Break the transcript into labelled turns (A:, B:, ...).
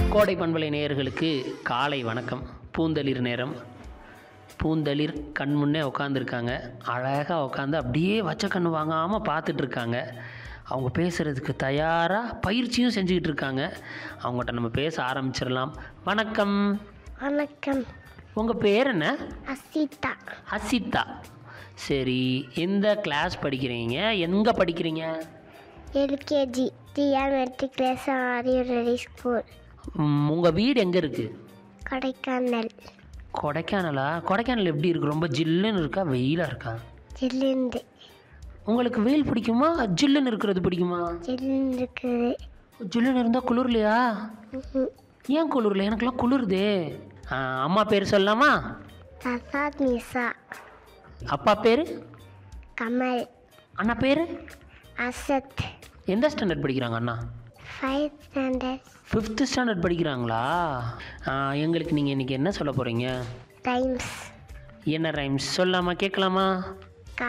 A: கோடை பண்பலை நேயர்களுக்கு காலை வணக்கம் பூந்தளிர் நேரம் பூந்தளிர் கண் முன்னே உட்காந்துருக்காங்க அழகாக உட்காந்து அப்படியே வச்ச கண் வாங்காமல் பார்த்துட்டு இருக்காங்க அவங்க பேசுகிறதுக்கு தயாராக பயிற்சியும் செஞ்சுக்கிட்டு இருக்காங்க அவங்ககிட்ட நம்ம பேச ஆரம்பிச்சிடலாம் வணக்கம்
B: வணக்கம்
A: உங்கள் பேர் என்ன
B: அசிதா
A: அசிதா சரி எந்த கிளாஸ் படிக்கிறீங்க எங்கே படிக்கிறீங்க
B: LKG Zia matriculation Ariyaradi school
A: உங்கள் வீடு எங்கே இருக்குது
B: கொடைக்கானல்
A: கொடைக்கானலா கொடைக்கானல் எப்படி இருக்கு ரொம்ப ஜில்லுன்னு இருக்கா வெயிலாக இருக்கா
B: ஜில்லுந்து
A: உங்களுக்கு வெயில் பிடிக்குமா ஜில்லுன்னு இருக்கிறது பிடிக்குமா
B: ஜில்லுன்னு இருக்குது
A: ஜில்லுன்னு இருந்தால் குளிர்லையா
B: ம்ஹும்.
A: ஏன் குளிர்ல எனக்கெல்லாம் குளிருதே ஆ, அம்மா பேர் சொல்லலாமா
B: பிரசாத் நிசா
A: அப்பா பேர்
B: கமல்
A: அண்ணா பேர்
B: அசத்
A: எந்த ஸ்டாண்டர்ட் படிக்கிறாங்க அண்ணா
B: ஃபைவ் ஸ்டாண்டர்ட்
A: ஃபிஃப்த்து ஸ்டாண்டர்ட் படிக்கிறாங்களா ஆ, எங்களுக்கு நீங்கள் இன்றைக்கி என்ன சொல்ல போகிறீங்க
B: டைம்ஸ்
A: என்ன ரைம்ஸ் சொல்லலாமா கேட்கலாமா